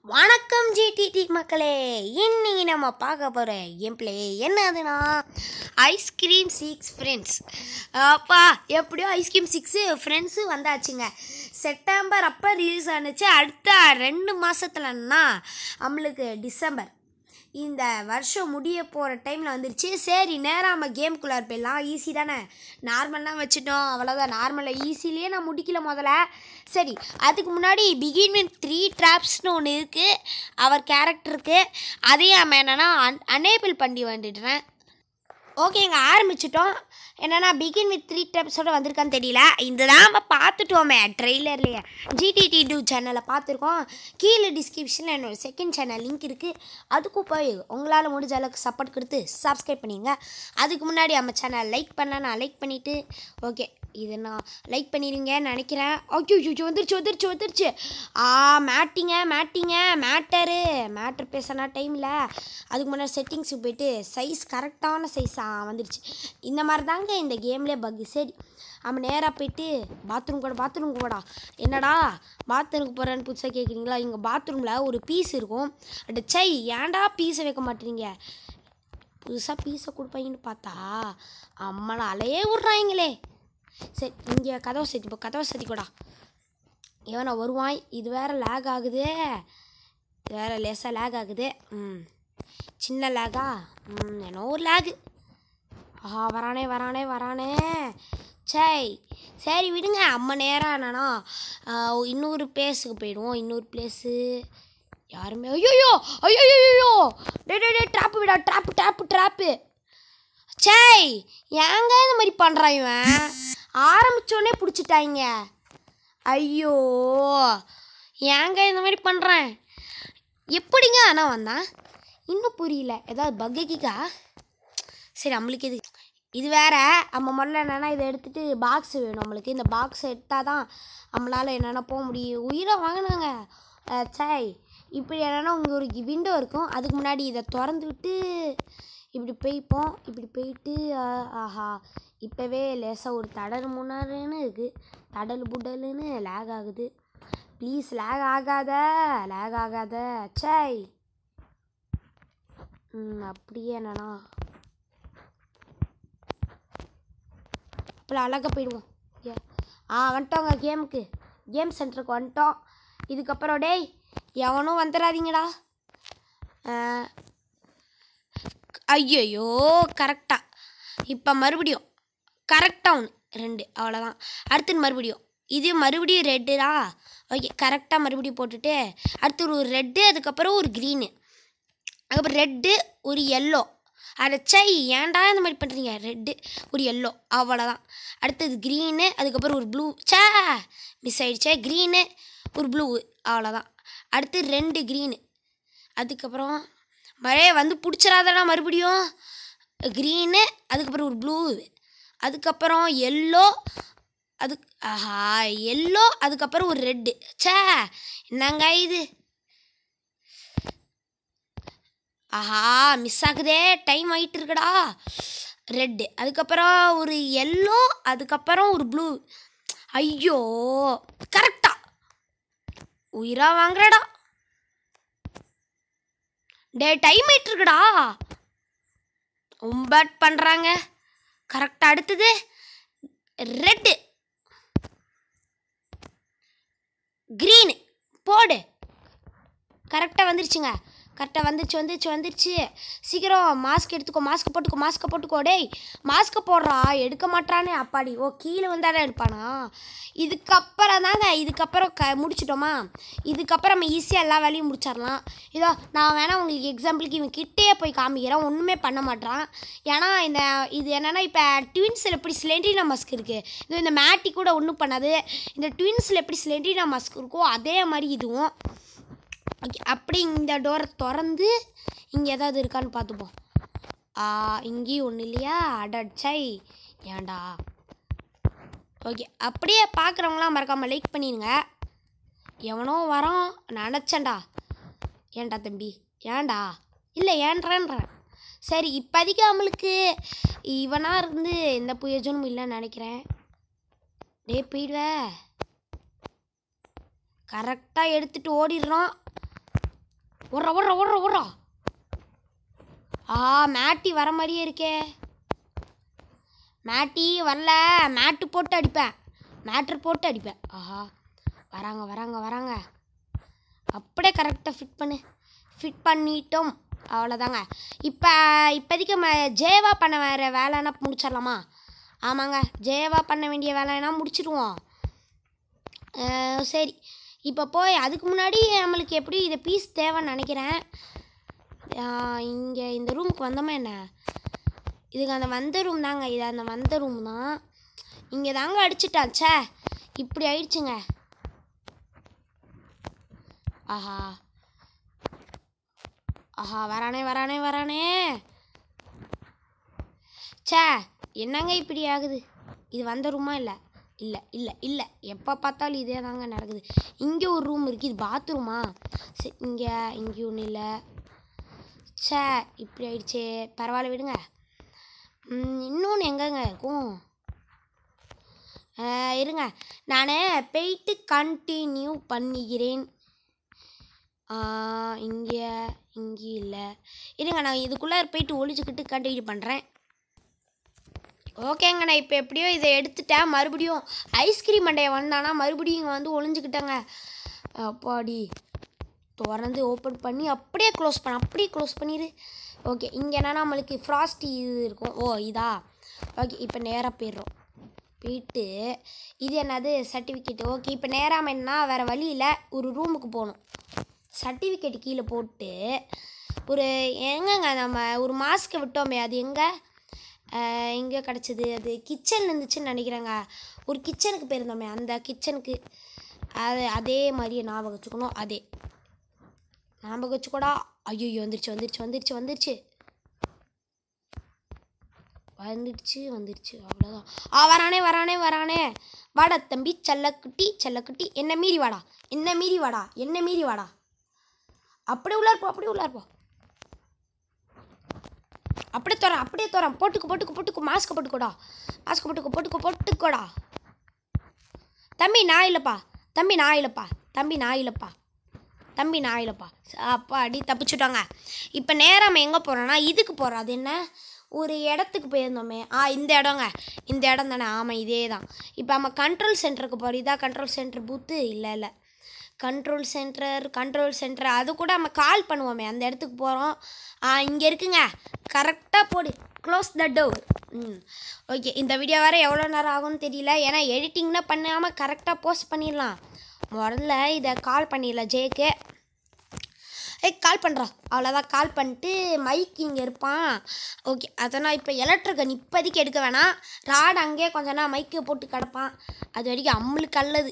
வணக்கம் ஜிடிடி மக்களே இன்னைக்கு நம்ம பார்க்க போகிற கேம் பிளே என்னதுன்னா ஐஸ்கிரீம் சிக்ஸ் ஃப்ரெண்ட்ஸ் அப்பா எப்படியோ ஐஸ்கிரீம் சிக்ஸு ஃப்ரெண்ட்ஸு வந்தாச்சுங்க செப்டம்பர் அப்போ ரிலீஸ் ஆனுச்சு அடுத்த ரெண்டு மாதத்துலன்னா நம்மளுக்கு டிசம்பர் இந்த வருஷம் முடிய போகிற டைமில் வந்துருச்சு சரி நேராக நம்ம கேம்குள்ளே போயிடலாம் ஈஸி தானே நார்மல்லாம் வச்சுட்டோம் அவ்வளோதான் நார்மலாக ஈஸிலேயே நான் முடிக்கல முதல்ல சரி அதுக்கு முன்னாடி பிகின் வித் த்ரீ ட்ராப்ஸ்னு ஒன்று இருக்குது அவர் கேரக்டருக்கு அதையும் நம்ம என்னென்னா அன் அனேபிள் பண்ணி வந்துடுறேன் ஓகேங்க ஆரம்பிச்சிட்டோம் என்னென்னா பிகின் வித் த்ரீ ட்ராப்ஸோட வந்திருக்கான்னு தெரியல இந்த தான் நம்ம பார்த்துட்டோமே ட்ரெய்லர்லேயே ஜிடிடி டூ சேனலை பார்த்துருக்கோம் கீழே டிஸ்கிரிப்ஷனில் என்னோட செகண்ட் சேனல் லிங்க் இருக்குது அதுக்கும் போய் உங்களால் முடிஞ்ச அளவுக்கு சப்போர்ட் கொடுத்து சப்ஸ்கிரைப் பண்ணிங்க அதுக்கு முன்னாடி நம்ம சேனல் லைக் பண்ணலாம் நான் லைக் பண்ணிவிட்டு ஓகே இது நான் லைக் பண்ணிடுவீங்கன்னு நினைக்கிறேன் ஓகே ஓகே வந்துருச்சு வந்துருச்சு வந்துருச்சு ஆ மேட்டிங்க மேட்டிங்க மேட்டரு மேட்டர் பேசினா டைமில் அதுக்கு முன்னாடி செட்டிங்ஸுக்கு போயிட்டு சைஸ் கரெக்டான சைஸ் வந்துருச்சு இந்த மாதிரி தாங்க இந்த கேம்லேயே பக்கு சரி நம்ம நேராக போயிட்டு பாத்ரூம் கூட பாத்ரூம் கூடா என்னடா பாத்ரூமுக்கு போகிறேன்னு புதுசாக கேட்குறீங்களா இங்கே பாத்ரூமில் ஒரு பீஸ் இருக்கும் அட சை ஏன்டா பீஸை வைக்க மாட்டேறீங்க புதுசாக பீஸை கொடுப்பாங்கன்னு பார்த்தா அம்மனை அலையே விட்றாங்களே சரி இங்கே கதவை சேர்த்தி இப்போ கதவை சேர்த்திக்கூடா இவனை வருவான் இது வேற லேக் ஆகுது இது வேற லேசாக லேக் ஆகுது ம் சின்ன லேகா ம் என்ன ஒரு லேகு ஆஹா வரானே வரானே வரானே சை சரி விடுங்க அம்மா நேரம் என்னன்னா ஆஹ், இன்னொரு பிளேஸுக்கு போயிடுவோம் இன்னொரு பிளேஸு யாருமே ஐயோ ஐயோ ஐயோ டே டே டே ட்ராப்பு விடா ட்ராப்பு ட்ராப்பு ட்ராப்பு சேய் ஏங்க இந்த மாதிரி பண்ணுறான் இவன் ஆரம்பிச்சோடனே பிடிச்சிட்டாங்க ஐயோ ஏங்க இந்த மாதிரி பண்ணுறேன் எப்படிங்க ஆனால் வந்தான் இன்னும் புரியல ஏதாவது பக்குக்கா சரி நம்மளுக்கு இது இது வேற நம்ம முதல்ல என்னென்னா இதை எடுத்துகிட்டு பாக்ஸ் வேணும் நம்மளுக்கு இந்த பாக்ஸ் எடுத்தால் தான் நம்மளால் என்னென்ன போக முடியும் உயிரை வாங்கினாங்க சாய் இப்படி என்னென்னா உங்கள் ஒரு விண்டோ இருக்கும் அதுக்கு முன்னாடி இதை திறந்து விட்டு இப்படி போய்ப்போம் இப்படி போயிட்டு ஆ, ஆஹா இப்போவே லேசாக ஒரு தடல் முன்னாருன்னு இருக்குது தடல் புடலுன்னு லேக் ஆகுது ப்ளீஸ் லேக் ஆகாத லேக் ஆகாத சாய் ம் அப்படியே என்னன்னா அப்போ அழகாக போயிடுவோம் ஏ ஆ வந்துட்டோங்க கேமுக்கு கேம் சென்டருக்கு வந்துட்டோம் இதுக்கப்புறம் டேய் எவனும் வந்துடாதீங்கடா ஐயையோ கரெக்டாக இப்போ மறுபடியும் கரெக்டாக ஒன்று ரெண்டு அவ்வளோதான் அடுத்து மறுபடியும் இது மறுபடியும் ரெட்டுடா ஓகே கரெக்டாக மறுபடியும் போட்டுட்டு அடுத்து ஒரு ரெட்டு அதுக்கப்புறம் ஒரு க்ரீனு அதுக்கப்புறம் ரெட்டு ஒரு எல்லோ அடைச்சை ஏன்டா இந்த மாதிரி பண்ணுறீங்க ரெட்டு ஒரு எல்லோ அவ்வளோதான் அடுத்தது க்ரீனு அதுக்கப்புறம் ஒரு ப்ளூ சே மிஸ் ஆயிடுச்சே க்ரீனு ஒரு ப்ளூ அவ்வளோதான் அடுத்து ரெண்டு க்ரீனு அதுக்கப்புறம் மழையை வந்து பிடிச்சிடாதடா மறுபடியும் க்ரீனு அதுக்கப்புறம் ஒரு ப்ளூ அதுக்கப்புறம் எல்லோ அது ஆஹா எல்லோ அதுக்கப்புறம் ஒரு ரெட்டு ச்சே என்னங்க இது ஆஹா மிஸ் ஆகுதே டைம் ஆகிட்டு இருக்குடா ரெட்டு அதுக்கப்புறம் ஒரு எல்லோ அதுக்கப்புறம் ஒரு ப்ளூ ஐயோ கரெக்டா உயிரா வாங்குறடா டே டைம் ஆயிட்டு இருக்குடா ரொம்ப பண்ணுறாங்க கரெக்டாக அடுத்தது ரெட்டு க்ரீனு போடு கரெக்டாக வந்துருச்சுங்க கரெக்டாக வந்துருச்சு வந்துருச்சு வந்துருச்சு சீக்கிரம் மாஸ்க் எடுத்துக்கோ மாஸ்க் போட்டுக்கோ மாஸ்க்கை போட்டுக்கோ டேய் மாஸ்க்கை போடுறா எடுக்க மாட்டானே அப்பாடி ஓ கீழே வந்தானே எடுப்பானா இதுக்கப்புறம் தாங்க இதுக்கப்புறம் க முடிச்சிட்டோமா இதுக்கப்புறம் நம்ம ஈஸியாக எல்லா வேலையும் முடிச்சிடலாம் இதோ நான் வேணால் உங்களுக்கு எக்ஸாம்பிளுக்கு இவன் கிட்டேயே போய் காமிக்கிறேன் ஒன்றுமே பண்ண மாட்டான் ஏன்னா இந்த இது என்னென்னா இப்போ ட்வின்ஸில் எப்படி ஸ்லெண்டினா மஸ்க் இருக்குது இது இந்த மேட்டி கூட ஒன்றும் பண்ணாது இந்த ட்வின்ஸில் எப்படி ஸ்லெண்டினா மஸ்க் இருக்கோ அதே மாதிரி இதுவும் ஓகே அப்படி இந்த டோரை திறந்து இங்கே ஏதாவது இருக்கான்னு பார்த்துப்போம் ஆ இங்கேயும் ஒன்றும் இல்லையா அடச்சை ஏன்டா ஓகே அப்படியே பார்க்குறவங்களாம் மறக்காமல் லைக் பண்ணிடுங்க எவனோ வரான் நினச்சேன்டா ஏன்டா தம்பி ஏன்டா இல்லை ஏன்றேன்றேன் சரி இப்போதைக்கு நம்மளுக்கு இவனாக இருந்து எந்த புயஜனும் இல்லைன்னு நினைக்கிறேன் டேய் போயிடுவே கரெக்டாக எடுத்துகிட்டு ஓடிடுறோம் ஓடுறா ஓடுறா ஓடுறா ஓடுறா ஆ மேட்டி வர மாதிரியே இருக்கே மேட்டி வரல மேட்டு போட்டு அடிப்பேன் மேட்ரு போட்டு அடிப்பேன் ஆஹா வராங்க வராங்க வராங்க அப்படியே கரெக்டாக ஃபிட் பண்ணு ஃபிட் பண்ணிட்டோம் அவ்வளோதாங்க இப்போ இப்போதைக்கு ம ஜேவா பண்ண வேறு வேலைன்னா முடிச்சிடலாமா ஆமாங்க ஜேவா பண்ண வேண்டிய வேலைன்னா முடிச்சிடுவோம் அஹ் சரி இப்போ போய் அதுக்கு முன்னாடி நம்மளுக்கு எப்படி இது பீஸ் தேவைன்னு நினைக்கிறேன் இங்கே இந்த ரூமுக்கு வந்தோமா என்ன இதுக்கு அந்த வந்த ரூம் தாங்க இது அந்த வந்த ரூம் தான் இங்கே தாங்க அடிச்சிட்டான் ச்சே இப்படி ஆயிடுச்சுங்க ஆஹா ஆஹா வரானே வரானே வரானே ச்சே என்னங்க இப்படி ஆகுது இது வந்த ரூமா இல்லை இல்லை இல்லை இல்லை எப்போ பார்த்தாலும் இதே தாங்க நடக்குது இங்கே ஒரு ரூம் இருக்குது இது பாத்ரூமா சரி இங்கே இங்கே ஒன்றும் இல்லை ச்சே இப்படி ஆயிடுச்சே பரவாயில்ல விடுங்க இன்னொன்று எங்கங்க இருக்கும் ஆஹ் இருங்க நான் போயிட்டு கண்டினியூ பண்ணிக்கிறேன் இங்கே இங்கே இல்லை இருங்க நான் இதுக்குள்ளே போயிட்டு ஒளிச்சுக்கிட்டு கண்டினியூ பண்ணுறேன் ஓகேங்க நான் இப்போ எப்படியோ இதை எடுத்துட்டேன் மறுபடியும் ஐஸ்கிரீம் மண்டைய வந்தானா மறுபடியும் இங்கே வந்து ஒளிஞ்சுக்கிட்டேங்க அப்பாடி திறந்து ஓப்பன் பண்ணி அப்படியே க்ளோஸ் பண்ண அப்படியே க்ளோஸ் பண்ணிடு ஓகே இங்கே என்னன்னா நம்மளுக்கு ஃப்ராஸ்டி இது இருக்கும் ஓ இதா ஓகே இப்போ நேராக போயிடுறோம் போயிட்டு இது என்னது சர்டிஃபிகேட் ஓகே இப்போ நேராக என்ன வேறு வழியில் ஒரு ரூமுக்கு போகணும் சர்டிஃபிகேட் கீழே போட்டு ஒரு எங்கங்க நம்ம ஒரு மாஸ்க்கை விட்டோமே அது எங்கே எங்கே கிடச்சிது அது கிச்சன் இருந்துச்சுன்னு நினைக்கிறேங்க ஒரு கிச்சனுக்கு போயிருந்தோமே அந்த கிச்சனுக்கு அது அதே மாதிரியே ஞாபகம் வச்சுக்கணும் அதே ஞாபகம் வச்சுக்கூடா ஐயோ வந்துருச்சு வந்துருச்சு வந்துருச்சு வந்துருச்சு வந்துடுச்சு வந்துடுச்சு அவ்வளோதான் ஆ வரானே வரானே வரானே வாடா தம்பி செல்லக்குட்டி செல்லக்குட்டி என்ன மீறி வாடா என்ன மீறி வாடா என்ன மீறி வாடா அப்படியே உள்ளார் போ அப்படியே உள்ளார் போ அப்படியே தோறேன் அப்படியே தோறேன் போட்டுக்கு போட்டுக்கு போட்டுக்கு மாஸ்க் போட்டுக்கோடா மாஸ்க் போட்டுக்கோ போட்டுக்கோ போட்டுக்கோடா தம்பி நான் இல்லைப்பா தம்பி நான் இல்லைப்பா தம்பி நான் இல்லைப்பா தம்பி நான் இல்லைப்பா அப்பா அடி தப்பிச்சுட்டாங்க இப்போ நேரம் நம்ம எங்கே போகிறோன்னா இதுக்கு போகிறோம் அது என்ன ஒரு இடத்துக்கு போயிருந்தோமே ஆ இந்த இடங்க இந்த இடம் தானே ஆமாம் இதே தான் இப்போ நம்ம கண்ட்ரோல் சென்டருக்கு போகிறோம் இதா கண்ட்ரோல் சென்டர் பூத்து இல்லை இல்லை கண்ட்ரோல் சென்டர் கண்ட்ரோல் சென்டர் அது கூட நம்ம கால் பண்ணுவோமே அந்த இடத்துக்கு போகிறோம் ஆ இங்கே இருக்குங்க கரெக்டாக போடு க்ளோஸ் த டோர் ம் ஓகே இந்த வீடியோ வர எவ்வளோ நேரம் ஆகும்னு தெரியல ஏன்னா எடிட்டிங்னா பண்ணாமல் கரெக்டாக போஸ்ட் பண்ணிடலாம் முதல்ல இதை கால் பண்ணிடலாம் ஜேக்கு ஏய் கால் பண்ணுறா அவ்வளோதான் கால் பண்ணிட்டு மைக் இங்கே இருப்பான் ஓகே அதை நான் இப்போ எலக்ட்ரிக்கன் இப்போதைக்கு எடுக்க வேணாம் ராட் அங்கேயே கொஞ்ச நேரம் மைக்கு போட்டு கிடப்பான் அது வரைக்கும் அம்மளுக்கு அல்லது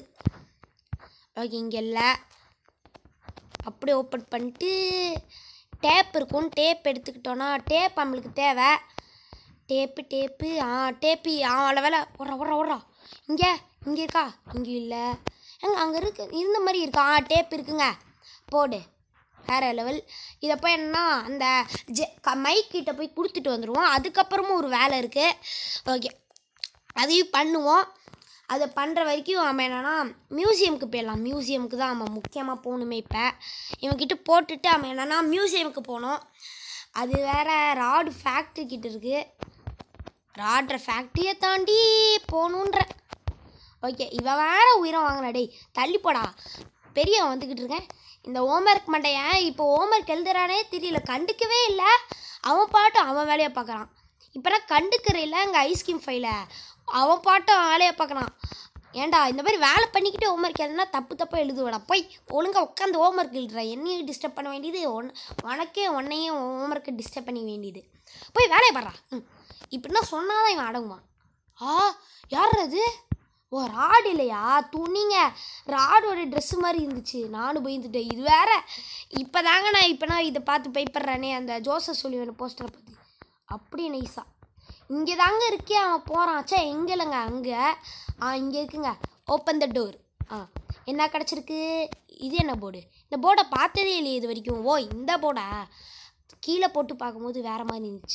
ஓகே இங்கே இல்லை அப்படியே ஓப்பன் பண்ணிட்டு டேப் இருக்கும் டேப் எடுத்துக்கிட்டோன்னா டேப் நம்மளுக்கு தேவை டேப்பு டேப்பு ஆ டேப்பு ஆ அவ்வளோ வேலை ஓடுறா ஓடுறா ஓடுறா இங்கே இங்கே இருக்கா இங்கே இல்லை எங்க அங்கே இருக்கு இருந்த மாதிரி இருக்கா ஆ டேப் இருக்குங்க போடு வேறு லெவல் இதை போய் என்னன்னா அந்த ஜெ க மைக் கிட்ட போய் கொடுத்துட்டு வந்துடுவோம் அதுக்கப்புறமும் ஒரு வேலை இருக்குது ஓகே அதையும் பண்ணுவோம் அதை பண்ணுற வரைக்கும் நம்ம என்னென்னா மியூசியமுக்கு போயிடலாம் மியூசியமுக்கு தான் நம்ம முக்கியமாக போகணுமே இப்போ இவன்கிட்ட போட்டுட்டு நம்ம என்னென்னா மியூசியமுக்கு போகணும் அது வேற ராடு ஃபேக்ட்ரி கிட்ட இருக்குது ராட்ற ஃபேக்ட்ரியை தாண்டி போகணுன்ற ஓகே இவன் வேற உயிரம் வாங்கினா டேய் தள்ளி போடா பெரியவன் வந்துக்கிட்டு இருக்கேன் இந்த ஹோம்ஒர்க் மண்டையன் இப்போ ஹோம்ஒர்க் எழுதுறானே தெரியல கண்டுக்கவே இல்லை அவன் பாட்டு அவன் வேலையை பார்க்குறான் இப்போலாம் கண்டுக்கிற இல்லை அங்கே ஐஸ்கிரீம் ஃபைல அவன் பாட்டு அவன் வேலையை பார்க்குறான் ஏன்டா இந்த மாதிரி வேலை பண்ணிக்கிட்டு ஹோம்ஒர்க் எழுதுனா தப்பு தப்பாக எழுதுவடா போய் ஒழுங்காக உட்காந்து ஹோம்ஒர்க் எழுதுற என்னையும் டிஸ்டர்ப் பண்ண வேண்டியது உன் உனக்கே உன்னையும் ஹோம்ஒர்க்கை டிஸ்டர்ப் பண்ண வேண்டியது போய் வேலையை பாடுறா ம் இப்படின்னா சொன்னாதான் இவன் அடங்குவான் ஆ யார் அது ஓ ராடு இல்லையா துணிங்க ராடோட ட்ரெஸ்ஸு மாதிரி இருந்துச்சு நானும் பயந்துட்டேன் இது வேற இப்போ தாங்க நான் இப்போ நான் இதை பார்த்து பயப்படுறானே அந்த ஜோசப் சொல்லி வேணும் போஸ்டரை பார்த்து அப்படி நைஸா இங்கே தாங்க இருக்கே அவன் போகிறான் சே எங்கே இல்லைங்க அங்கே ஆ இங்கே இருக்குங்க ஓப்பன் த டோர் ஆ என்ன கிடச்சிருக்கு இது என்ன போர்டு இந்த போர்டை பார்த்ததே இல்லையே இது வரைக்கும் ஓ இந்த போர்டா கீழே போட்டு பார்க்கும்போது வேறு மாதிரி இருந்துச்சு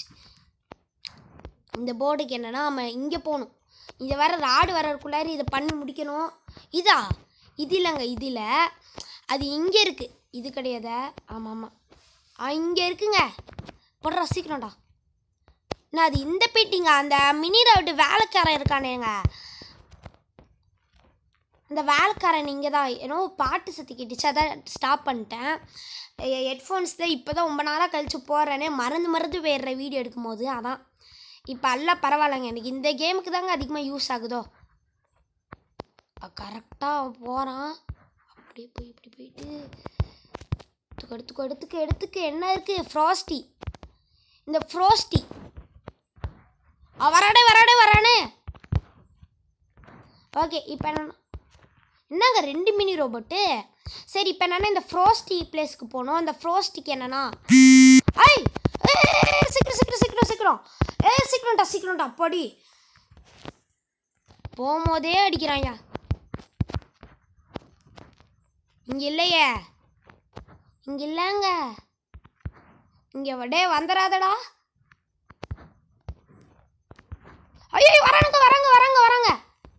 இந்த போர்டுக்கு என்னென்னா நம்ம இங்கே போகணும் இதை வேற ராடு வர்றதுக்குள்ளார இதை பண்ணி முடிக்கணும் இதா இது இல்லைங்க இதில் அது இங்கே இருக்குது இது கிடையாதா ஆமாம் ஆமாம் இங்கே இருக்குங்க போடுறா சீக்கிரம்டா நான் அது இந்த பெயிண்டிங்க அந்த மினிரை விட்டு வேலைக்காரன் இருக்கானேங்க அந்த வேலைக்காரன் இங்கே தான் ஏன்னோ பாட்டு சத்தி கேட்டுச்சு அதான் ஸ்டாப் பண்ணிட்டேன் ஹெட்ஃபோன்ஸ் தான் இப்போ தான் ரொம்ப நாளாக கழிச்சு போடுறேனே மறந்து மறந்து போயிடுற வீடியோ எடுக்கும்போது அதான் இப்போ எல்லாம் பரவாயில்லைங்க எனக்கு இந்த கேமுக்கு தாங்க அதிகமாக யூஸ் ஆகுதோ கரெக்டாக போகிறான் அப்படியே போய் இப்படி போயிட்டு எடுத்துக்க எடுத்துக்க எடுத்துக்க எடுத்துக்க என்ன இருக்குது ஃப்ராஸ்டி இந்த ஃப்ரோஸ்டி வராடே வராடே வரானே ஓகே இப்போ என்ன என்னங்க ரெண்டு மினி ரோபோட்டு சரி இப்போ என்னன்னா இந்த ஃப்ரோஸ்டி பிளேஸ்க்கு போகணும் அந்த ஃப்ரோஸ்டிக்கு என்னன்னா ஐ ஏய், சீக்கிரம் சீக்கிரம் சீக்கிரம் சீக்கிரம் ஏ சீக்கிரம்டா சீக்கிரம்டா அப்படி போகும்போதே அடிக்கிறாங்க இங்க இல்லையே இங்க இல்லைங்க இங்க வடே வந்துடாதடா ஐயோ வரானுங்க வராங்க வராங்க வராங்க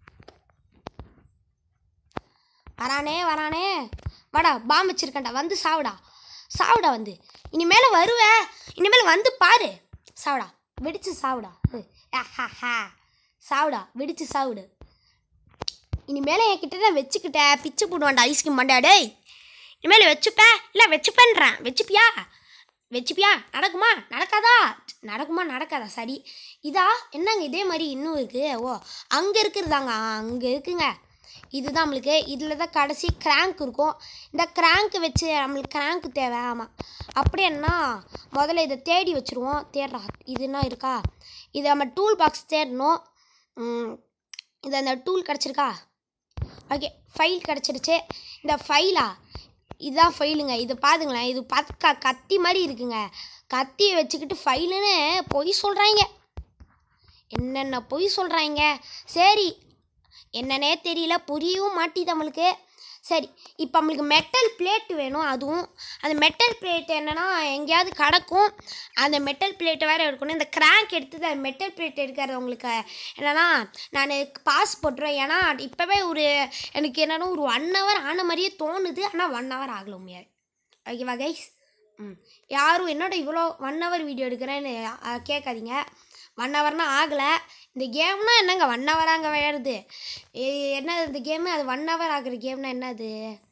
வரானே வரானே வாடா பாம் வச்சிருக்கேன்டா வந்து சாவுடா சாவுடா வந்து இனிமேல் வருவ இனிமேல் வந்து பாரு சாவுடா வெடிச்சு சாவுடா ஹு, ஆஹாஹா. சாவுடா வெடிச்சு சாவுடு இனிமேல் என்கிட்ட தான் வச்சுக்கிட்ட பிச்சு போடுவான்டா ஐஸ்கிரீம் மண்டா டேய் இனிமேல் வச்சுப்ப இல்லை வச்சுப்பேன்றேன் வச்சுப்பியா வச்சுப்பியா நடக்குமா நடக்காதா நடக்குமா நடக்காதா சரி இதா என்னங்க இதே மாதிரி இன்னும் இருக்குது ஓ அங்கே இருக்கிறதாங்க அங்கே இருக்குங்க இதுதான் நம்மளுக்கு இதில் தான் கடைசி கிராங்க் இருக்கும் இந்த கிராங்க் வச்சு நம்மளுக்கு கிராங்க் தேவை ஆமாம் அப்படி என்ன முதல்ல இதை தேடி வச்சுருவோம் தேடுறா இது என்ன இருக்கா இதை நம்ம டூல் பாக்ஸ் தேடணும் ம், இது அந்த டூல் கிடச்சிருக்கா ஓகே ஃபைல் கிடச்சிருச்சு இந்த ஃபைலா இதுதான் ஃபைலுங்க இது பாருங்களேன் இது பார்த்து க கத்தி மாதிரி இருக்குங்க கத்தியை வச்சுக்கிட்டு ஃபைலுன்னு பொய் சொல்கிறாங்க என்னென்ன பொய் சொல்கிறாங்க சரி என்னன்னே தெரியல புரியவும் மாட்டிது நம்மளுக்கு சரி இப்போ நம்மளுக்கு மெட்டல் பிளேட் வேணும் அதுவும் அந்த மெட்டல் பிளேட் என்னன்னா எங்கேயாவது கிடக்கும் அந்த மெட்டல் பிளேட்டை வேறு எடுக்கணும் இந்த கிராங்க் எடுத்து அந்த மெட்டல் பிளேட் எடுக்கிறது உங்களுக்கு என்னன்னா நான் பாஸ் போட்டுருவேன் ஏன்னா இப்போவே ஒரு எனக்கு என்னன்னா ஒரு ஒன் ஹவர் ஆன மாதிரியே தோணுது ஆனால் ஒன் ஹவர் ஆகல உண்மையாக ஓகேவா கைஸ் ம் யாரும் என்னோட இவ்வளோ ஒன் ஹவர் வீடியோ எடுக்கிறேன்னு அஹ், கேட்காதீங்க ஒன் ஹவர்னா ஆகலை இந்த கேம்னா என்னங்க ஒன் ஹவர் அங்கே விளையாடுது ஏ- என்ன இந்த கேமு அது ஒன் ஹவர் ஆகுற கேம்னா என்னது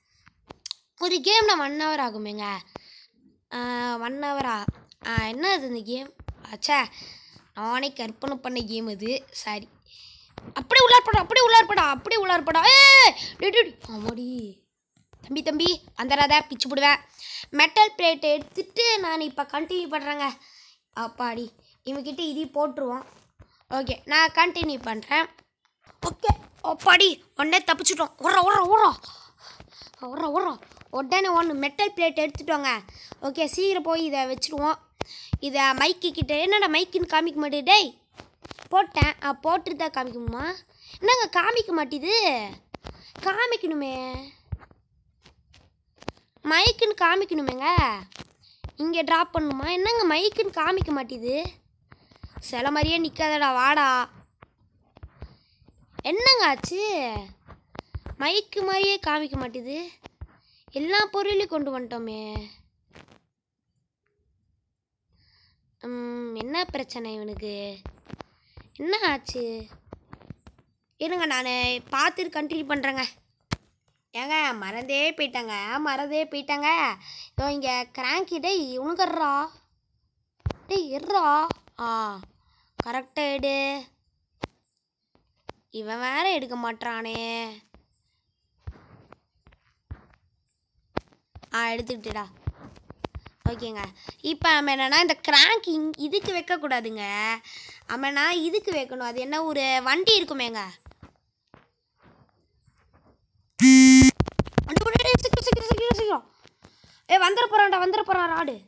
ஒரு கேம்னா ஒன் ஹவர் ஆகுமேங்க ஒன் ஹவரா என்ன அது இந்த கேம் அச்சா நானே கற்பனை பண்ண கேம் இது சாரி அப்படியே உள்ளார் படம் அப்படியே உள்ளார் படம் அப்படியே உள்ளார் படம் ஏ ஆமாடி தம்பி தம்பி வந்துடாத பிச்சு போடுவேன் மெட்டல் பிளேட் எடுத்துட்டு நான் இப்போ கண்டினியூ பண்ணுறேங்க அப்பாடி இவங்கிட்ட இதையும் போட்டுருவோம் ஓகே நான் கண்டினியூ பண்ணுறேன் ஓகே அப்பாடி உடனே தப்பிச்சிட்டோம் ஓடுறா ஓடுறா ஓடுறா ஓடுறா ஓடுறா உடனே ஒன்று மெட்டல் பிளேட் எடுத்துட்டோங்க ஓகே சீக்கிரம் போய் இதை வச்சுருவோம் இதை மைக்கு கிட்ட என்னடா மைக்குன்னு காமிக்க மாட்டேது டேய் போட்டேன் ஆ போட்டுட்டு தான் காமிக்கணுமா என்னங்க காமிக்க மாட்டேது காமிக்கணுமே மைக்குன்னு காமிக்கணுமேங்க இங்கே ட்ராப் பண்ணணுமா என்னங்க மைக்குன்னு காமிக்க மாட்டேது சில மாதிரியே நிற்காதடா வாடா என்னங்க ஆச்சு மைக்கு மாதிரியே காமிக்க மாட்டேது எல்லா பொருளையும் கொண்டு வந்துட்டோமே ம், என்ன பிரச்சனை இவனுக்கு என்ன ஆச்சு இருங்க நான் பார்த்துட்டு கண்டினியூ பண்ணுறேங்க ஏங்க மறந்தே போயிட்டாங்க மறந்தே போயிட்டாங்க இதோ இங்கே கிராங்கி டேய் உனக்கர்றா டேய் எர்றா ஆ கரெக்டாக எடு இவன் வேற எடுக்க மாட்றானே ஆ எடுத்துக்கிட்டுடா ஓகேங்க இப்போ நம்ம என்னன்னா இந்த கிராங்கிங் இதுக்கு வைக்கக்கூடாதுங்க ஆமாண்ணா இதுக்கு வைக்கணும் அது என்ன ஒரு வண்டி இருக்குமேங்க அடி, அடி, அடி, சீக்கிரம் சீக்கிரம் சீக்கிரம் சீக்கிரம் ஏ வந்துட போறான்டா வந்துட போறான் ராடு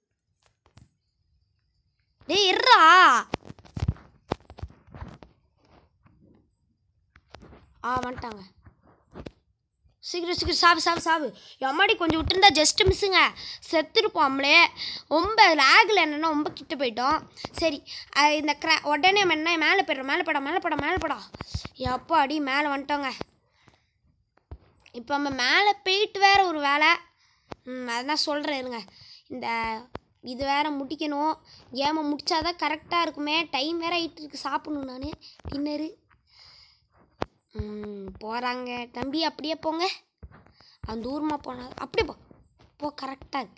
டேய் இருடா ஆ வந்துட்டாங்க சீக்கிரம் சீக்கிரம் சாவு சாவு சாவு எம்மாடி கொஞ்சம் விட்டுருந்தா ஜஸ்ட் மிஸ்ஸுங்க செத்துருப்போம் நம்மளே ரொம்ப லேகில் என்னென்னா ரொம்ப கிட்ட போயிட்டோம் சரி அஹ் இந்த க்ரா உடனே நம்ம என்ன மேலே போய்டுறோம் மேலே படம் மேலே படம் மேலே படம் எப்போ அடி மேலே வந்துட்டோங்க இப்போ நம்ம மேலே போயிட்டு வேற ஒரு வேலை ம் அதான் சொல்கிறேன் இருங்க இந்த இது வேற முடிக்கணும் கேமை முடிச்சாதான் கரெக்டாக இருக்குமே டைம் வேற ஆயிட்டு இருக்கு சாப்பிடணும் நான் டின்னரு போகிறாங்க தம்பி அப்படியே போங்க அந்த தூரமாக போனா அப்படியே போ போ கரெக்டாக இருக்கு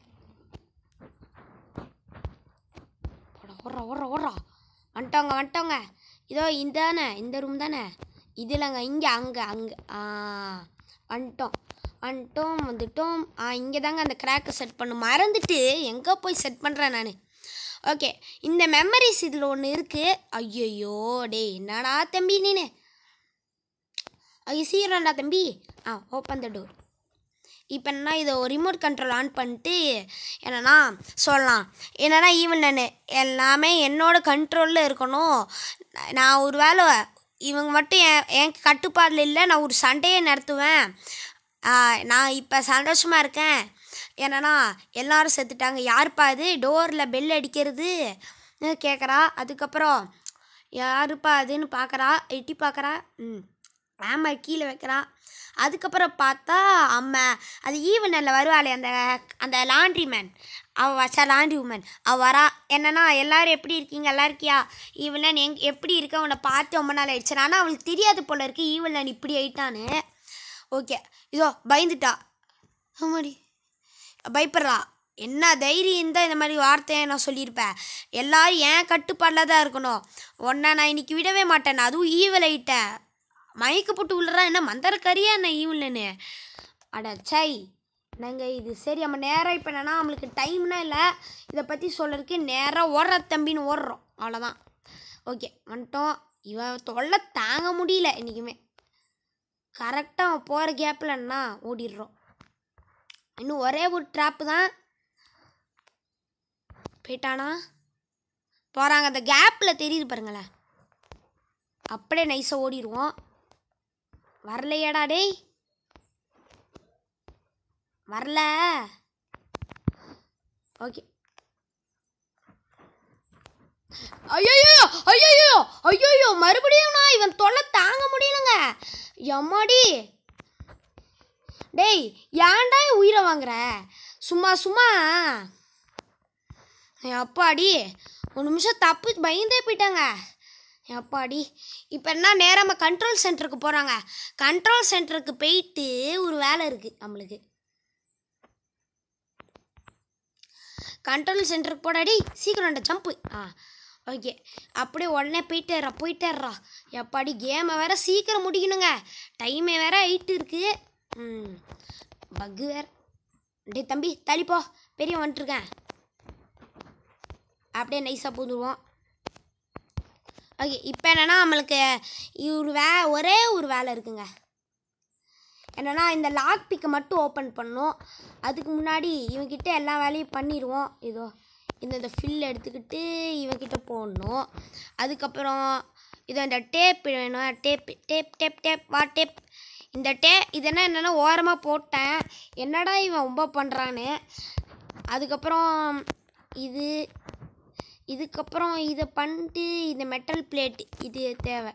போடா ஓடுறா ஓடுறா ஓடுறா வந்துட்டோங்க வந்துட்டோங்க இதோ இதானே இந்த ரூம் தானே இது இல்லைங்க இங்கே அங்கே அங்கே ஆ வந்துட்டோம் வந்துட்டோம் வந்துட்டோம் ஆ இங்கே தாங்க அந்த கிராக்கை செட் பண்ண மறந்துட்டு எங்கே போய் செட் பண்ணுறேன் நான் ஓகே இந்த மெமரிஸ் இதில் ஒன்று இருக்குது ஐயையோ டேய் என்னடா தம்பி நீனு ஐயோ சீக்கிரம்டா தம்பி ஆ ஓப்பன் த டோர் இப்போ என்ன இதை ரிமோட் கண்ட்ரோல் ஆன் பண்ணிட்டு என்னன்னா சொல்லலாம் என்னன்னா ஈவன் நான் எல்லாமே என்னோட கண்ட்ரோலில் இருக்கணும் நான் ஒரு வேளை இவங்க மட்டும் என் என் கட்டுப்பாடில் இல்லை நான் ஒரு சண்டையே நடத்துவேன் ஆ, நான் இப்போ சந்தோஷமாக இருக்கேன் என்னன்னா எல்லாரும் செத்துட்டாங்க யாருப்பா அது டோரில் பெல் அடிக்கிறது கேட்குறா அதுக்கப்புறம் யாருப்பா அதுன்னு பார்க்குறா எட்டி பார்க்குறா ம் ஆமா கீழே வைக்கிறா அதுக்கப்புறம் பார்த்தா அம்மா அது ஈவனில் வருவாளே அந்த அந்த லாண்ட்ரி மேன் அவள் வச்சா லாண்ட்ரி உமன் அவள் வரா என்னன்னா எல்லாரும் எப்படி இருக்கீங்க நல்லா இருக்கியா ஈவன் எங் எப்படி இருக்க உன்னை பார்த்து ரொம்ப நாள் ஆயிடுச்சு ஆனால் அவளுக்கு தெரியாது போல இருக்கு ஈவன் இப்படி ஆயிட்டான்னு ஓகே இதோ பயந்துட்டா ஆமாடி பயப்படுறா என்ன தைரியம் இருந்தால் இந்த மாதிரி வார்த்தையை நான் சொல்லியிருப்பேன் எல்லாரும் என் கட்டுப்பாடில் தான் இருக்கணும் உன்னை நான் இன்னைக்கு விடவே மாட்டேன் அதுவும் ஈவல் ஆயிட்டேன் மயக்க போட்டு விழுறா என்ன மந்தரக்கரியா என்ன ஈவல்னு அட சை நாங்கள் இது சரி நம்ம நேராக இப்போ என்னன்னா நம்மளுக்கு டைம்னா இல்லை இதை பற்றி சொல்கிறதுக்கு நேராக ஓடுற தம்பின்னு ஓடுறோம் அவ்வளோதான் ஓகே வந்துட்டோம் இவன் தொல்லை தாங்க முடியல என்றைக்குமே கரெக்டாக அவன் போகிற கேப்பில்னா ஓடிடுறோம் இன்னும் ஒரே ஒரு ட்ராப்பு தான் போயிட்டானா போகிறாங்க அந்த கேப்பில் தெரியுது பாருங்களேன் அப்படியே நைஸாக ஓடிடுவோம் வரலையாடா டேய் வரல ஓகே ஐயோ ஐயோ ஐயோ மறுபடியும்னா இவன் தொல்லை தாங்க முடியலங்க எம்மாடி டேய் ஏன்டா என் உயிரை வாங்குற சும்மா சும்மா என் அப்பாடி ஒரு நிமிஷம் தப்பு பயந்தே போயிட்டாங்க என் அப்பாடி இப்போ என்ன நேரமாக கண்ட்ரோல் சென்டருக்கு போகிறாங்க கண்ட்ரோல் சென்டருக்கு போயிட்டு ஒரு வேலை இருக்குது நம்மளுக்கு கண்ட்ரோல் சென்டருக்கு போடாடி சீக்கிரம் ஜம்ப்பு ஆ ஓகே அப்படியே உடனே போயிட்டேறா போயிட்டேறா எப்பாடி கேமை வேற சீக்கிரம் முடிக்கணுங்க டைமே வேற ஆயிட்டு இருக்கு ம் பக்கு வேற டேய் தம்பி தள்ளிப்போ பெரிய வந்துட்டுருக்கேன் அப்படியே நைஸாக பூந்துருவோம் ஓகே இப்போ என்னென்னா நம்மளுக்கு ஒரு வே ஒரே ஒரு வேலை இருக்குங்க என்னென்னா இந்த லாக் பிக்கை மட்டும் ஓப்பன் பண்ணணும் அதுக்கு முன்னாடி இவன்கிட்ட எல்லா வேலையும் பண்ணிடுவோம் இதோ இந்த இந்த ஃபில் எடுத்துக்கிட்டு இவன்கிட்ட போடணும் அதுக்கப்புறம் இதோ இந்த டேப் வேணும் டேப் டேப் டேப் டேப் வா டேப் இந்த டே இதெல்லாம் என்னென்னா ஓரமாக போட்டேன் என்னடா இவன் ரொம்ப பண்ணுறான்னு அதுக்கப்புறம் இது இதுக்கப்புறம் இதை பண்ணிட்டு இந்த மெட்டல் பிளேட் இது தேவை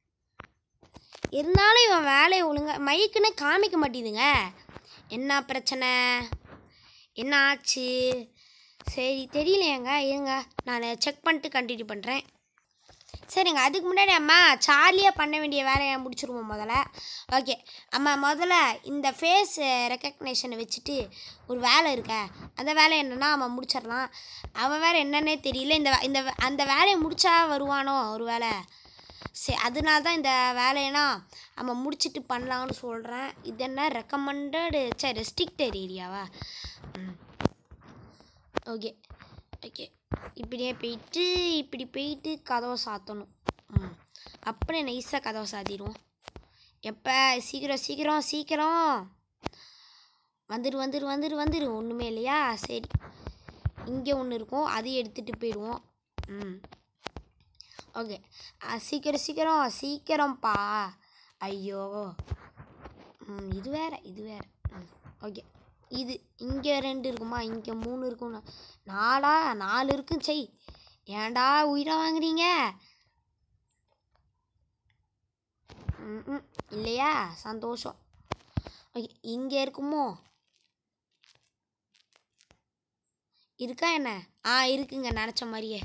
இருந்தாலும் இவன் வேலையை ஒழுங்கா மைக்குன்னு காமிக்க மாட்டேதுங்க என்ன பிரச்சனை என்ன ஆச்சு சரி தெரியலையேங்க இருங்க நான் செக் பண்ணிட்டு கண்டினியூ பண்ணுறேன் சரிங்க அதுக்கு முன்னாடி அம்மா சார்லியாக பண்ண வேண்டிய வேலையை முடிச்சிருவோம் முதல்ல ஓகே அம்மா முதல்ல இந்த ஃபேஸ் ரெக்கக்னேஷனை வச்சுட்டு ஒரு வேலை இருக்க அந்த வேலை என்னன்னா அவன் முடிச்சிடலாம் அவன் வேறு என்னன்னே தெரியல இந்த வே- இந்த வே- அந்த வேலையை முடிச்சா வருவானோ ஒரு வேலை சரி அதனால தான் இந்த வேலையனா நம்ம முடிச்சிட்டு பண்ணலாம்னு சொல்கிறேன் இது என்ன ரெக்கமெண்டடு சரி ரெஸ்ட்ரிக்டட் ஏரியாவா ம் ஓகே ஓகே இப்படியே போயிட்டு இப்படி போயிட்டு கதவை சாத்தணும் ம் அப்படியே நைஸாக கதவை சாத்திடுவோம் எப்போ சீக்கிரம் சீக்கிரம் சீக்கிரம் வந்துரு வந்துரு வந்துரு வந்துரு ஒன்றுமே இல்லையா சரி இங்கே ஒன்று இருக்கும் அதையும் எடுத்துகிட்டு போயிடுவோம் ம் ஓகே சீக்கிரம் சீக்கிரம் சீக்கிரம்ப்பா ஐயோ ம் இது வேற இது வேற ம் ஓகே இது இங்கே ரெண்டு இருக்குமா இங்கே மூணு இருக்கும் நாலா நாலு இருக்கும் செய் ஏன்டா உயிரை வாங்குறீங்க ம், ம் இல்லையா சந்தோஷம் ஓகே இங்கே இருக்குமோ இருக்கா என்ன ஆ இருக்குங்க நினச்ச மாதிரியே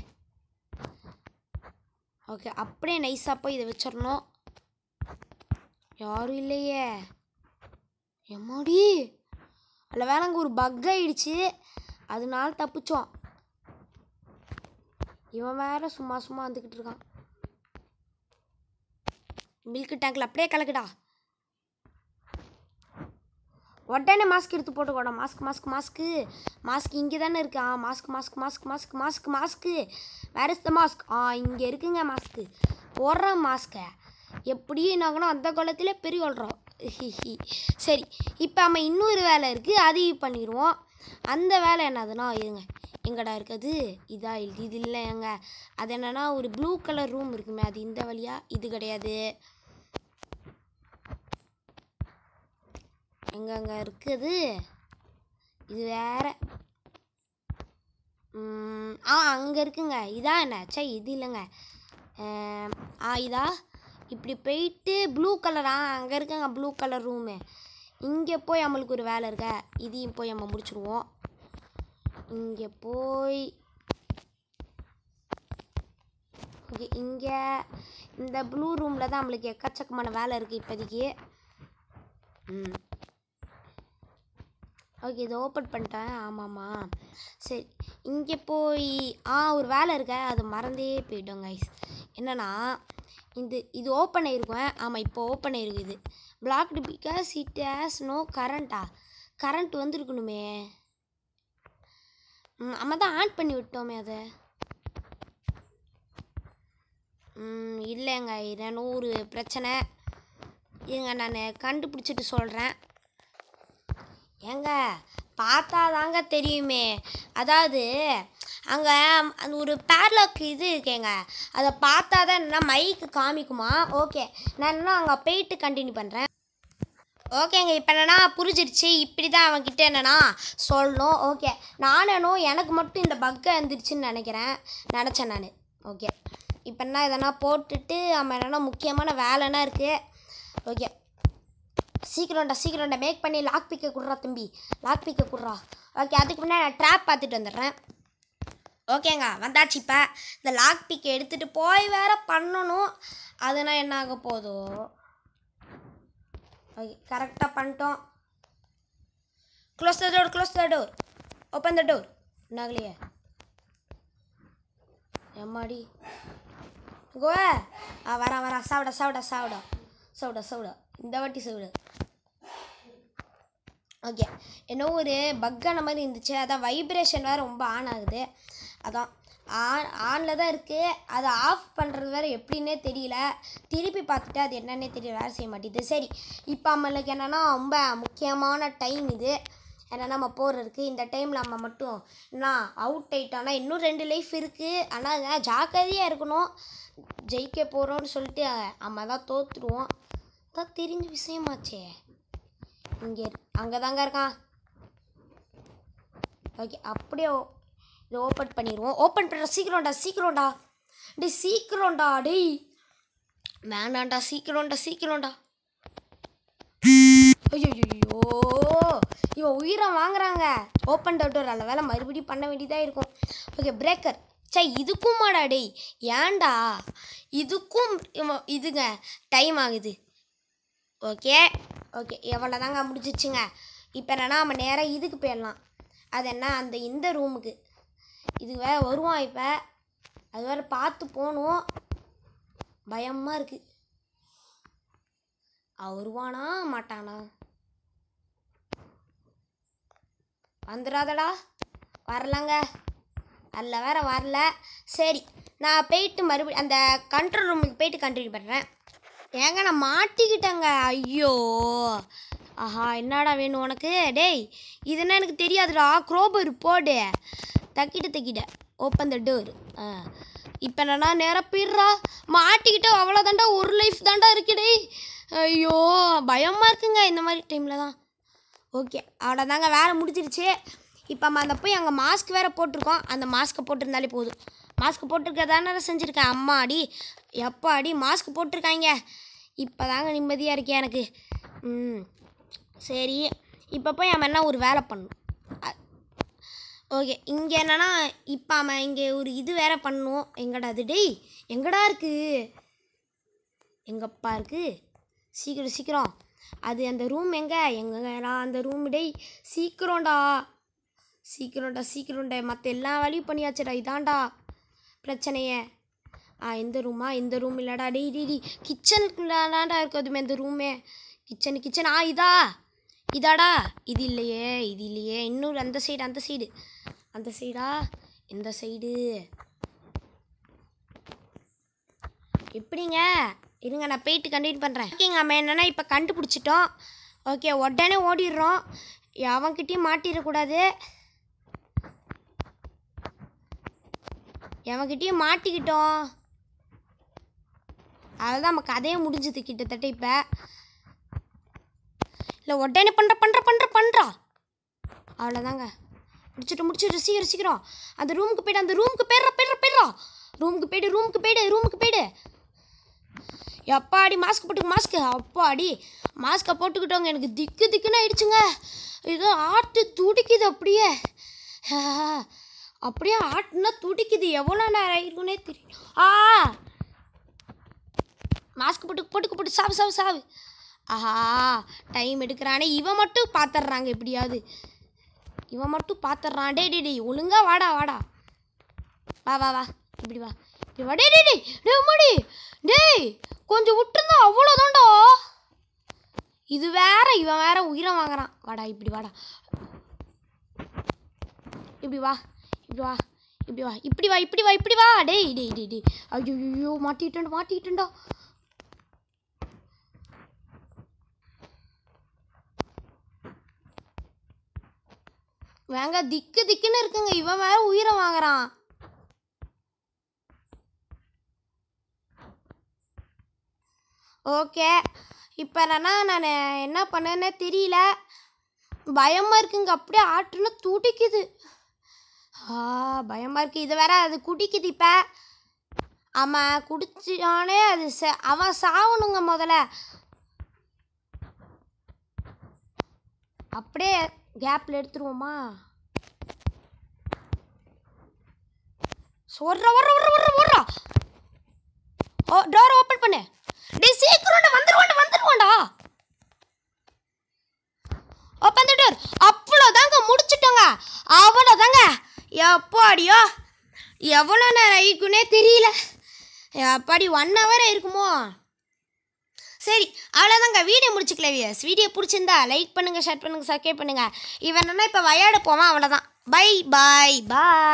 ஓகே அப்படியே நைஸாக போய் இதை வச்சிடணும் யாரும் இல்லையே எம்மாடி அதில் வேற அங்கே ஒரு பக் ஆயிடுச்சு அதனால தப்பிச்சோம் இவன் வேற சும்மா சும்மா வந்துக்கிட்டு இருக்கான் மில்க் டேங்க்ல அப்படியே கலக்குடா உடனே மாஸ்க் எடுத்து போட்டுக்கோடா மாஸ்க் மாஸ்க் மாஸ்க்கு மாஸ்க் இங்கே தானே இருக்கு ஆ mask mask mask mask mask mask where is the mask ஆ இங்கே இருக்குங்க மாஸ்க்கு போடுறோம் மாஸ்க்கை எப்படி நாங்கன்னா அந்த காலத்தில் பெரிய சொல்கிறோம் சரி இப்போ நம்ம இன்னொரு வேலை இருக்குது அதையும் பண்ணிடுவோம் அந்த வேலை என்னதுன்னா இருங்க எங்கடா இருக்குது இதா இது இது இல்லைங்க அது என்னன்னா ஒரு ப்ளூ கலர் ரூம் இருக்குமே அது இந்த வழியா இது கிடையாது எங்க அங்கே இருக்குது இது வேற ம், ஆ அங்கே இருக்குங்க இதான் என்ன சே இது இல்லைங்க ஆம், ஆ இதா இப்படி போயிட்டு ப்ளூ கலரா அங்கே இருக்குங்க ப்ளூ கலர் ரூமு இங்கே போய் நம்மளுக்கு ஒரு வேலை இருக்க இதையும் போய் நம்ம முடிச்சிடுவோம் இங்கே போய் ஓகே இங்கே இந்த ப்ளூ ரூமில் தான் நம்மளுக்கு எக்கச்சக்கமான வேலை இருக்குது இப்போதைக்கு ம் ஓகே இதை ஓப்பன் பண்ணிட்டேன் ஆமாம்மா சரி இங்கே போய் ஆ ஒரு வேலை இருக்க அது மறந்தே போயிட்டோம் கைஸ் என்னன்னா இது இது ஓப்பன் ஆயிருக்கும் ஆமாம் இப்போ ஓப்பன் ஆயிருக்கு இது blocked because it has no கரண்ட்டா கரண்ட் வந்திருக்கணுமே ம் நம்ம தான் ஆன் பண்ணி விட்டோமே அதை ம் இல்லைங்க இது நூறு பிரச்சனை இருங்க நான் கண்டுபிடிச்சிட்டு சொல்கிறேன் ஏங்க பார்த்தா தாங்க தெரியுமே அதாவது அங்கே அந்த ஒரு பேர்லாக் இது இருக்கேங்க அதை பார்த்தா தான் என்ன மைக்கு காமிக்குமா ஓகே நான் என்ன அங்கே போயிட்டு கண்டினியூ பண்ணுறேன் ஓகேங்க இப்போ என்னன்னா புரிஞ்சிருச்சு இப்படி தான் அவன்கிட்ட என்னன்னா சொல்லணும் ஓகே நானும் எனக்கு மட்டும் இந்த பக்கை வந்துருச்சுன்னு நினைக்கிறேன் நினச்சேன் நான் ஓகே இப்போ என்ன இதனா போட்டுட்டு அவன் என்னன்னா முக்கியமான வேலைன்னா இருக்குது ஓகே சீக்கிரம்டா சீக்கிரம்டா மேக் பண்ணி லாக் பிக்க குடுறா தம்பி லாக் பிக்க குடுறா ஓகே அதுக்கு முன்னாடி நான் ட்ராப் பார்த்துட்டு வந்துடுறேன் ஓகேங்க வந்தாச்சு இப்போ இந்த லாக் பிக்கை எடுத்துகிட்டு போய் வேற பண்ணணும் அதுனா என்ன ஆக போதோ ஓகே கரெக்டாக பண்ணிட்டோம் close the door close the door open the door என்னாகலையே எம்மாடி கோவா ஆ வரேன் வரேன் சாப்பிட சாப்பிட சாப்பிட சாப்பிட சாப்பிட இந்த வாட்டி சாப்பிடு ஓகே என்ன ஒரு பக்கான மாதிரி இருந்துச்சு அதான் வைப்ரேஷன் வேறு ரொம்ப ஆன் ஆகுது அதான் ஆன் ஆனில் தான் இருக்குது அதை ஆஃப் பண்ணுறது வேறு எப்படின்னே தெரியல திருப்பி பார்த்துட்டு அது என்னன்னே தெரியல வேலை செய்ய மாட்டேங்குது சரி இப்போ நம்மளுக்கு என்னென்னா ரொம்ப முக்கியமான டைம் இது ஏன்னா நம்ம போகிறதுக்கு இந்த டைமில் நம்ம மட்டும் என்ன அவுட் ஆயிட்டோம்னா இன்னும் ரெண்டு லைஃப் இருக்குது ஆனால் ஜாக்கிரதையாக இருக்கணும் ஜெயிக்க போகிறோம்னு சொல்லிட்டு நம்ம தான் தோற்றுருவோம் தான் தெரிஞ்ச விஷயமாச்சே இங்கே அங்கே தாங்க இருக்கான் ஓகே அப்படியே ஓ- இதை ஓப்பன் பண்ணிடுவோம் ஓப்பன் பண்ணுற சீக்கிரம்டா சீக்கிரம்டா டேய் சீக்கிரம்டா டேய் வேண்டாம்டா சீக்கிரம்டா சீக்கிரம்டா ஐயோ இவன் உயிரை வாங்குறாங்க ஓப்பன் டவுட்டர் நல்ல வேலை மறுபடியும் பண்ண வேண்டியதாக இருக்கும் ஓகே பிரேக்கர் சே இதுக்குமாடா டேய் ஏன்டா இதுக்கும் இவன் இதுங்க டைம் ஆகுது ஓகே ஓகே எவ்வளோ தாங்க முடிச்சிச்சுங்க இப்போ என்னன்னா நம்ம நேராக இதுக்கு போயிடலாம் அது என்ன அந்த இந்த ரூமுக்கு இது வேற வருவான் இப்போ அது வேற பார்த்து போகணும் பயமாக இருக்கு அவன் வருவானா மாட்டானா வந்துடாதடா வரலங்க அதில் வேற வரல சரி நான் போயிட்டு மறுபடியும் அந்த கண்ட்ரோல் ரூமுக்கு போயிட்டு கண்டினியூ பண்ணுறேன் ஏங்க நான் மாட்டிக்கிட்டேங்க ஐயோ ஆஹா என்னடா வேணும் உனக்கு டேய் இது என்ன எனக்கு தெரியாதுடா குரோபர் போடு தக்கிட்ட தக்கிட்ட ஓப்பன் த டோர் ஆ இப்போ என்னன்னா நேராக போயிடுறா மாட்டிக்கிட்ட அவ்வளோதாண்டா ஒரு லைஃப் தாண்டா இருக்கு டேய் ஐயோ பயமாக இருக்குங்க இந்த மாதிரி டைமில் தான் ஓகே அவ்வளோதாங்க வேலை முடிஞ்சிருச்சு இப்போ நம்ம அந்த போய் அங்கே மாஸ்க் வேறு போட்டிருக்கோம் அந்த மாஸ்க்கை போட்டிருந்தாலே போதும் மாஸ்க் போட்டிருக்கதானே செஞ்சுருக்கேன் அம்மா அடி எப்பா அடி மாஸ்க் போட்டிருக்காங்க இப்போ தாங்க நிம்மதியாக இருக்கேன் எனக்கு ம் சரி இப்போ போய் நம்ம என்ன ஒரு வேலை பண்ணணும் அ- ஓகே இங்கே என்னன்னா இப்போ அவன் இங்கே ஒரு இது வேற பண்ணும் எங்கடா அது டேய் எங்கடா இருக்கு எங்கப்பா இருக்கு சீக்கிரம் சீக்கிரம் அது அந்த ரூம் எங்க எங்கடா அந்த ரூம் டேய் சீக்கிரம்டா சீக்கிரம்டா சீக்கிரம்டா மற்ற எல்லா வேலையும் பண்ணியாச்சுடா இதான்டா பிரச்சனையே ஆ இந்த ரூமா இந்த ரூம் இல்லைடா டேய் டேய் டேய் கிச்சனுக்குள்ளாண்டா இருக்குதுமே இந்த ரூமே கிச்சனு கிச்சன் ஆ இதா இதாடா இது இல்லையே இது இல்லையே இன்னொரு அந்த சைடு அந்த சைடு அந்த சைடா இந்த சைடு எப்படிங்க இருங்க நான் போயிட்டு கண்டினியூ பண்ணுறேன் ஓகேங்க நம்ம என்னென்னா இப்போ கண்டுபிடிச்சிட்டோம் ஓகே உடனே ஓடிடுறோம் எவன்கிட்டயும் மாட்டிடக்கூடாது எவன்கிட்டயும் மாட்டிக்கிட்டோம் அதுதான் நம்ம கதையே முடிஞ்சது கிட்டத்தட்ட இப்போ இல்லை உடனே பண்ணுற பண்ணுற பண்ணுற பண்ணுறா அவ்வளோதாங்க முடிச்சுட்டு முடிச்சுட்டு சீக்கிரம் சீக்கிரம் அந்த ரூமுக்கு போய்டு அந்த ரூமுக்கு போய்டுறா போய்டுறா போய்டுறா ரூமுக்கு போய்டு ரூமுக்கு போய்டு ரூமுக்கு போய்டு எப்பாடி மாஸ்க் போட்டு மாஸ்க்கு அப்பாடி மாஸ்க்கை போட்டுக்கிட்டோங்க எனக்கு திக்கு திக்குன்னு ஆயிடுச்சுங்க ஏதோ ஆட்டு துடிக்குது அப்படியே அப்படியே ஆட்டுனா துடிக்குது எவ்வளோ நேரம் ஆயிருக்குன்னே தெரியும் ஆ மாஸ்க் போட்டு போட்டுக்கு போட்டு சாவு சாவு சாவு ஆஹா டைம் எடுக்கிறானே இவன் மட்டும் பார்த்துட்றாங்க எப்படியாவது இவன் மட்டும் பார்த்துட்றான் டே டே டேய் ஒழுங்கா வாடா வாடா வா வா வா இப்படி வா இப்படி வா டே டே டேய் டேய் அம்மாடி டேய் கொஞ்சம் விட்டுருந்தா அவ்வளோதான்டா இது வேற இவன் வேற உயிரை வாங்குறான் வாடா இப்படி வாடா இப்படி வா இப்படி வா இப்படி வா இப்படி வா இப்படி வா இப்படி வா டேய் டேய் டேய் டேய் ஐயோ ஐயோ மாட்டிக்கிட்டேன்டா மாட்டிக்கிட்டேன்டா வேங்க திக்கு திக்குன்னு இருக்குங்க இவன் வேற உயிரை வாங்குறான் ஓகே இப்போ என்னன்னா நான் என்ன பண்ணேன்னே தெரியல பயமாக இருக்குங்க அப்படியே ஆட்டுன்னு துடிக்குது ஆ பயமாக இருக்குது இது வேற அது குடிக்குது இப்போ அவன் குடிச்சானே அது ச அவன் சாவணுங்க முதல்ல அப்படியே கேப்பில் எடுத்துருவோமா சொல்ற வர்ற வர்ற வர்ற வர்றா ஓ டோர் ஓப்பன் பண்ணு டேய் சீக்கிரம்டா வந்துருவான்டா வந்துருவான்டா ஓப்பன் த டோர் அவ்வளோதாங்க முடிச்சிட்டோங்க அவ்வளோதாங்க எப்பாடியோ எவ்வளோ நேரம் ஆயிக்குன்னே தெரியல எப்பாடி ஒன் ஹவர் இருக்குமோ சரி அவ்வளோதாங்க வீடியோ முடிச்சுக்கல வியர்ஸ் வீடியோ பிடிச்சிருந்தா லைக் பண்ணுங்கள் ஷேர் பண்ணுங்கள் சப்ஸ்கிரைப் பண்ணுங்கள் இவன் என்ன இப்போ விளையாட போவான் அவ்வளோதான் பை பாய் பாய்